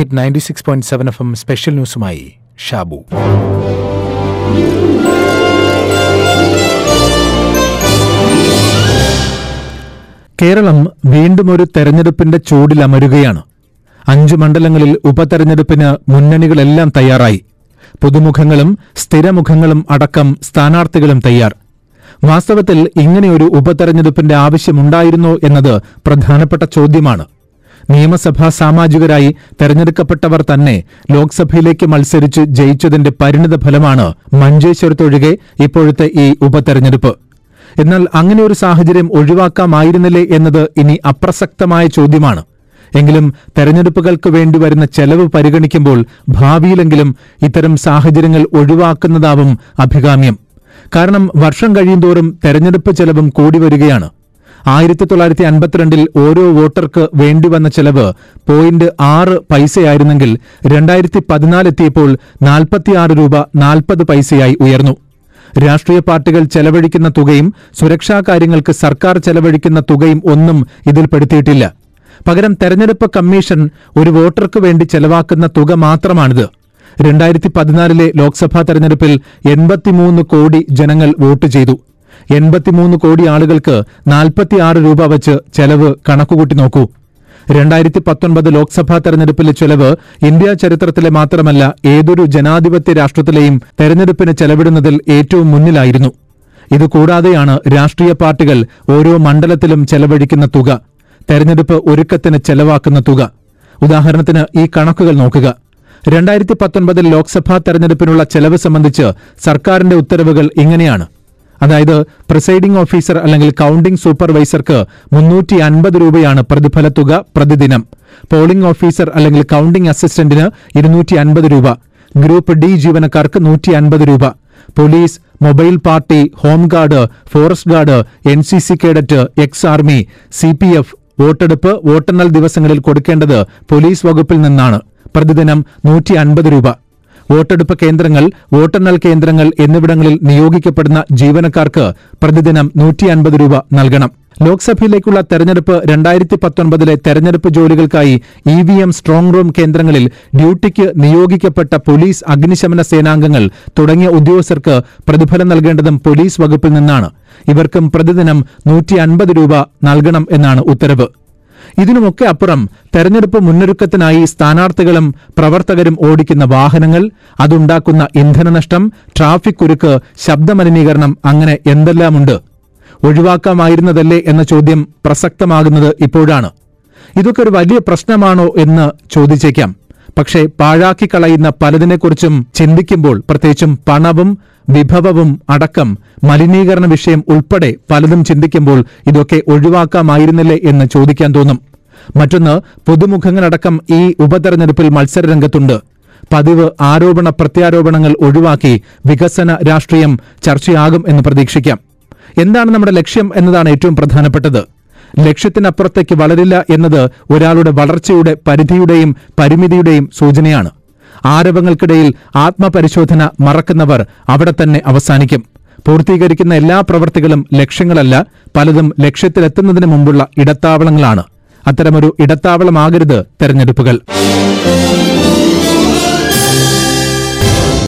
hit ninety six point seven F M special ന്യൂസുമായി ഷാബു കേരളം വീണ്ടും ഒരു തെരഞ്ഞെടുപ്പിന്റെ ചൂടിലമരുകയാണ് അഞ്ചു മണ്ഡലങ്ങളിൽ ഉപതെരഞ്ഞെടുപ്പിന് മുന്നണികളെല്ലാം തയ്യാറായി പുതുമുഖങ്ങളും സ്ഥിരമുഖങ്ങളും അടക്കം സ്ഥാനാർത്ഥികളും തയ്യാർ വാസ്തവത്തിൽ ഇങ്ങനെയൊരു ഉപതെരഞ്ഞെടുപ്പിന്റെ ആവശ്യമുണ്ടായിരുന്നോ എന്നത് പ്രധാനപ്പെട്ട ചോദ്യമാണ് നിയമസഭാ സാമാജികരായി തെരഞ്ഞെടുക്കപ്പെട്ടവർ തന്നെ ലോക്സഭയിലേക്ക് മത്സരിച്ച് ജയിച്ചതിന്റെ പരിണിത ഫലമാണ് മഞ്ചേശ്വരത്തൊഴികെ ഇപ്പോഴത്തെ ഈ ഉപതെരഞ്ഞെടുപ്പ് എന്നാൽ അങ്ങനെ ഒരു സാഹചര്യം ഒഴിവാക്കാമായിരുന്നില്ലേ എന്നത് ഇനി അപ്രസക്തമായ ചോദ്യമാണ് എങ്കിലും തെരഞ്ഞെടുപ്പുകൾക്ക് വേണ്ടി വരുന്ന ചെലവ് പരിഗണിക്കുമ്പോൾ ഭാവിയിലെങ്കിലും ഇത്തരം സാഹചര്യങ്ങൾ ഒഴിവാക്കുന്നതാവും അഭികാമ്യം കാരണം വർഷം കഴിയുന്തോറും തെരഞ്ഞെടുപ്പ് ചെലവും കൂടി വരികയാണ് ആയിരത്തി തൊള്ളായിരത്തി അൻപത്തിരണ്ടിൽ ഓരോ വോട്ടർക്ക് വേണ്ടിവന്ന ചെലവ് പോയിന്റ് ആറ് പൈസയായിരുന്നെങ്കിൽ രണ്ടായിരത്തി പതിനാലെത്തിയപ്പോൾ നാൽപ്പത്തിയാറ് രൂപ നാൽപ്പത് പൈസയായി ഉയർന്നു രാഷ്ട്രീയ പാർട്ടികൾ ചെലവഴിക്കുന്ന തുകയും സുരക്ഷാ കാര്യങ്ങൾക്ക് സർക്കാർ ചെലവഴിക്കുന്ന തുകയും ഒന്നും ഇതിൽ പെടുത്തിയിട്ടില്ല പകരം തെരഞ്ഞെടുപ്പ് കമ്മീഷൻ ഒരു വോട്ടർക്ക് വേണ്ടി ചെലവാക്കുന്ന തുക മാത്രമാണിത് രണ്ടായിരത്തി പതിനാലിലെ ലോക്സഭാ തെരഞ്ഞെടുപ്പിൽ എൺപത്തിമൂന്ന് കോടി ജനങ്ങൾ വോട്ട് ചെയ്തു എൺപത്തിമൂന്ന് കോടി ആളുകൾക്ക് നാൽപ്പത്തിയാറ് രൂപ വച്ച് ചെലവ് കണക്കുകൂട്ടി നോക്കൂ രണ്ടായിരത്തി പത്തൊൻപത് ലോക്സഭാ തെരഞ്ഞെടുപ്പിലെ ചെലവ് ഇന്ത്യ ചരിത്രത്തിലെ മാത്രമല്ല ഏതൊരു ജനാധിപത്യ രാഷ്ട്രത്തിലെയും തെരഞ്ഞെടുപ്പിന് ചെലവിടുന്നതിൽ ഏറ്റവും മുന്നിലായിരുന്നു ഇതുകൂടാതെയാണ് രാഷ്ട്രീയ പാർട്ടികൾ ഓരോ മണ്ഡലത്തിലും ചെലവഴിക്കുന്ന തുക തെരഞ്ഞെടുപ്പ് ഒരുക്കത്തിന് ചെലവാക്കുന്ന തുക ഉദാഹരണത്തിന് ഈ കണക്കുകൾ നോക്കുക രണ്ടായിരത്തി പത്തൊൻപതിൽ ലോക്സഭാ തെരഞ്ഞെടുപ്പിനുള്ള ചെലവ് സംബന്ധിച്ച് സർക്കാരിന്റെ ഉത്തരവുകൾ ഇങ്ങനെയാണ് അതായത് പ്രിസൈഡിംഗ് ഓഫീസർ അല്ലെങ്കിൽ കൌണ്ടിംഗ് സൂപ്പർവൈസർക്ക് മുന്നൂറ്റി അൻപത് രൂപയാണ് പ്രതിഫല തുക പ്രതിദിനം പോളിംഗ് ഓഫീസർ അല്ലെങ്കിൽ കൌണ്ടിംഗ് അസിസ്റ്റന്റിന് ഇരുന്നൂറ്റി അൻപത് രൂപ ഗ്രൂപ്പ് ഡി ജീവനക്കാർക്ക് നൂറ്റി അൻപത് രൂപ police mobile party home guard forest guard N C C cadet ex army C P F വോട്ടെടുപ്പ് വോട്ടെണ്ണൽ ദിവസങ്ങളിൽ കൊടുക്കേണ്ടത് പോലീസ് വകുപ്പിൽ നിന്നാണ് പ്രതിദിനം നൂറ്റി അൻപത് രൂപ വോട്ടെടുപ്പ് കേന്ദ്രങ്ങൾ വോട്ടെണ്ണൽ കേന്ദ്രങ്ങൾ എന്നിവിടങ്ങളിൽ നിയോഗിക്കപ്പെടുന്ന ജീവനക്കാർക്ക് പ്രതിദിനം നൂറ്റി അൻപത് രൂപ നൽകണം ലോക്സഭയിലേക്കുള്ള തെരഞ്ഞെടുപ്പ് രണ്ടായിരത്തി പത്തൊൻപതിലെ തെരഞ്ഞെടുപ്പ് ജോലികൾക്കായി E V M strong room കേന്ദ്രങ്ങളിൽ ഡ്യൂട്ടിക്ക് നിയോഗിക്കപ്പെട്ട പോലീസ് അഗ്നിശമന സേനാംഗങ്ങൾ തുടങ്ങിയ ഉദ്യോഗസ്ഥർക്ക് പ്രതിഫലം നൽകേണ്ടതും പോലീസ് വകുപ്പിൽ നിന്നാണ് ഇവർക്കും പ്രതിദിനം നൂറ്റി അൻപത് രൂപ നൽകണം എന്നാണ് ഉത്തരവ് ഇതിനുമൊക്കെ അപ്പുറം തെരഞ്ഞെടുപ്പ് മുന്നൊരുക്കത്തിനായി സ്ഥാനാർത്ഥികളും പ്രവർത്തകരും ഓടിക്കുന്ന വാഹനങ്ങൾ അതുണ്ടാക്കുന്ന ഇന്ധനനഷ്ടം ട്രാഫിക് കുരുക്ക് ശബ്ദമലിനീകരണം അങ്ങനെ എന്തെല്ലാമുണ്ട് ഒഴിവാക്കാമായിരുന്നതല്ലേ എന്ന ചോദ്യം പ്രസക്തമാകുന്നത് ഇപ്പോഴാണ് ഇതൊക്കെ ഒരു വലിയ പ്രശ്നമാണോ എന്ന് ചോദിച്ചേക്കാം പക്ഷേ പാഴാക്കി കളയുന്ന പലതിനെക്കുറിച്ചും ചിന്തിക്കുമ്പോൾ പ്രത്യേകിച്ചും പണവും വിഭവവും അടക്കം മലിനീകരണ വിഷയം ഉൾപ്പെടെ പലതും ചിന്തിക്കുമ്പോൾ ഇതൊക്കെ ഒഴിവാക്കാമായിരുന്നില്ലേ എന്ന് ചോദിക്കാൻ തോന്നും മറ്റൊന്ന് പുതുമുഖങ്ങളടക്കം ഈ ഉപതെരഞ്ഞെടുപ്പിൽ മത്സരരംഗത്തുണ്ട് പതിവ് ആരോപണ പ്രത്യാരോപണങ്ങൾ ഒഴിവാക്കി വികസന രാഷ്ട്രീയം ചർച്ചയാകും എന്ന് പ്രതീക്ഷിക്കാം എന്താണ് നമ്മുടെ ലക്ഷ്യം എന്നതാണ് ഏറ്റവും പ്രധാനപ്പെട്ടത് ലക്ഷ്യത്തിനപ്പുറത്തേക്ക് വളരില്ല എന്നത് ഒരാളുടെ വളർച്ചയുടെ പരിധിയുടെയും പരിമിതിയുടെയും സൂചനയാണ് ആരവങ്ങൾക്കിടയിൽ ആത്മപരിശോധന മറക്കുന്നവർ അവിടെ തന്നെ അവസാനിക്കും പൂർത്തീകരിക്കുന്ന എല്ലാ പ്രവൃത്തികളും ലക്ഷ്യങ്ങളല്ല പലതും ലക്ഷ്യത്തിലെത്തുന്നതിന് മുമ്പുള്ള ഇടത്താവളങ്ങളാണ് അത്തരമൊരു ഇടത്താവളമാകരുത് തെരഞ്ഞെടുപ്പുകൾ